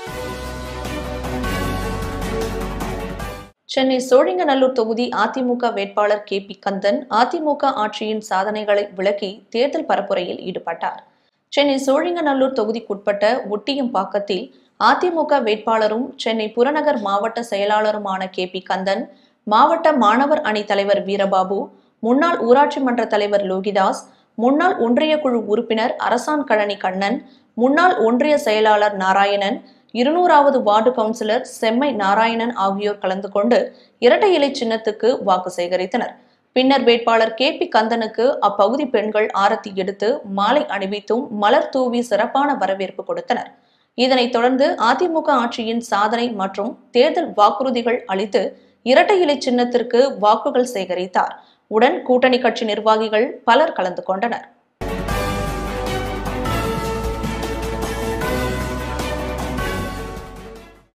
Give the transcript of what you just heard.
சென்னை சோழிங்கநல்லூர் தொகுதி அதிமுக வேட்பாளர் K P Kandan AIADMK ஆட்சியின் சாதனைகளை விளக்கி தேர்தல் பரப்புரையில் ஈடுபட்டார் சென்னை சோழிங்கநல்லூர் தொகுதிக்குட்பட்ட ஒட்டியம்பாக்கத்தில் அதிமுக வேட்பாளரும் சென்னை புறநகர் மாவட்ட செயலாளருமான கே பி கந்தன் மாவட்ட மாணவர் அணி தலைவர் வீரபாபு முன்னாள் ஊராட்சி மன்ற தலைவர் லோகிதாஸ் முன்னாள் ஒன்றிய குழு உறுப்பினர் அரசான் கழனி கண்ணன் முன்னாள் ஒன்றிய செயலாளர் நாராயணன் இருநூறாவது வார்டு கவுன்சிலர் செம்மை நாராயணன் ஆகியோர் கலந்து கொண்டு இரட்டை இலை சின்னத்துக்கு வாக்கு சேகரித்தனர் பின்னர் வேட்பாளர் கே பி கந்தனுக்கு அப்பகுதி பெண்கள் ஆரத்தி எடுத்து மாலை அணிவித்தும் மலர் தூவி சிறப்பான வரவேற்பு கொடுத்தனர் இதனைத் தொடர்ந்து அதிமுக ஆட்சியின் சாதனை மற்றும் தேர்தல் வாக்குறுதிகள் அளித்து இரட்டை இலை சின்னத்திற்கு வாக்குகள் சேகரித்தார் உடன் கூட்டணி கட்சி நிர்வாகிகள் பலர் கலந்து கொண்டனர்